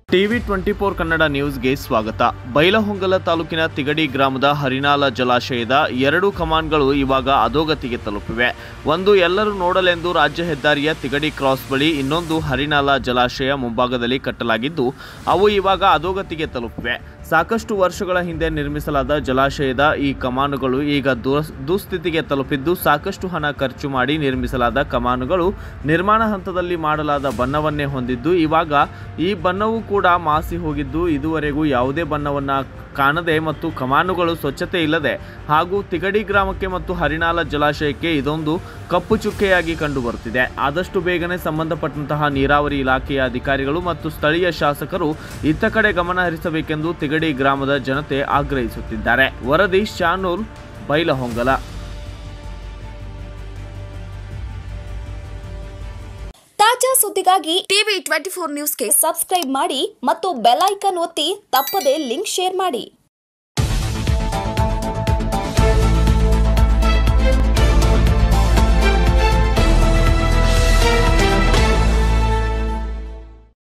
TV twenty four Kannada ನ್ಯೂಸ್ಗೆ ಸ್ವಾಗತ ಬೈಲಹೊಂಗಲ ತಾಲೂಕಿನ ತಿಗಡಿ ಗ್ರಾಮದ ಹರಿನಾಲ ಜಲಾಶಯದ ಎರಡು ಕಮಾನ್ಗಳು ಇವಾಗ ಅಧೋಗತಿಗೆ ತಲುಪಿವೆ ಒಂದು ಎಲ್ಲರೂ ನೋಡಲೆಂದು ರಾಜ್ಯ ಹೆದ್ದಾರಿಯ ತಿಗಡಿ ಕ್ರಾಸ್ ಬಳಿ ಇನ್ನೊಂದು ಹರಿನಾಲ ಜಲಾಶಯ ಮುಂಭಾಗದಲ್ಲಿ ಕಟ್ಟಲಾಗಿದ್ದು ಅವು ಇವಾಗ ಅಧೋಗತಿಗೆ ತಲುಪಿವೆ ಸಾಕಷ್ಟು ವರ್ಷಗಳ ಹಿಂದೆ ನಿರ್ಮಿಸಲಾದ ಜಲಾಶಯದ ಈ ಕಮಾನುಗಳು ಈಗ ದುರಸ್- ದುಸ್ಥಿತಿಗೆ ತಲುಪಿದ್ದು ಸಾಕಷ್ಟು ಹಣ ಖರ್ಚು ಮಾಡಿ ನಿರ್ಮಿಸಲಾದ ಕಮಾನುಗಳು ನಿರ್ಮಾಣ ಹಂತದಲ್ಲಿ ಮಾಡಲಾದ ಬಣ್ಣವನ್ನೇ ಹೊಂದಿದ್ದು ಇವಾಗ ಈ ಬಣ್ಣವು ಕೂಡ ಮಾಸಿ ಹೋಗಿದ್ದು ಇದುವರೆಗೂ ಯಾವುದೇ ಬಣ್ಣವನ್ನ ಕಾಣದೆ ಮತ್ತು ಕಮಾನುಗಳು ಸ್ವಚ್ಛತೆ ಇಲ್ಲದೆ ಹಾಗೂ ತಿಗಡಿ ಗ್ರಾಮಕ್ಕೆ ಮತ್ತು ಹರಿನಾಲ ಜಲಾಶಯಕ್ಕೆ ಇದೊಂದು ಕಪ್ಪು ಚುಕ್ಕೆಯಾಗಿ ಕಂಡುಬರುತ್ತಿದೆ ಆದಷ್ಟು ಬೇಗನೆ ಸಂಬಂಧಪಟ್ಟಂತಹ ನೀರಾವರಿ ಇಲಾಖೆಯ ಅಧಿಕಾರಿಗಳು ಮತ್ತು ಸ್ಥಳೀಯ ಶಾಸಕರು ಇತ್ತ ಕಡೆ ಗಮನ ಹರಿಸಬೇಕೆಂದು ತಿಗಡಿ ಗ್ರಾಮದ ಜನತೆ ಆಗ್ರಹಿಸುತ್ತಿದ್ದಾರೆ ವರದಿ ಶಾನೂರ್ ಬೈಲಹೊಂಗಲ ತಾಜಾ ಸುದ್ದಿಗಾಗಿ ಟಿವಿ ಟ್ವೆಂಟಿ ಫೋರ್ ನ್ಯೂಸ್ಗೆ ಸಬ್ಸ್ಕ್ರೈಬ್ ಮಾಡಿ ಮತ್ತು ಬೆಲ್ ಐಕಾನ್ ಒತ್ತಿ ತಪ್ಪದೇ ಲಿಂಕ್ ಶೇರ್ ಮಾಡಿ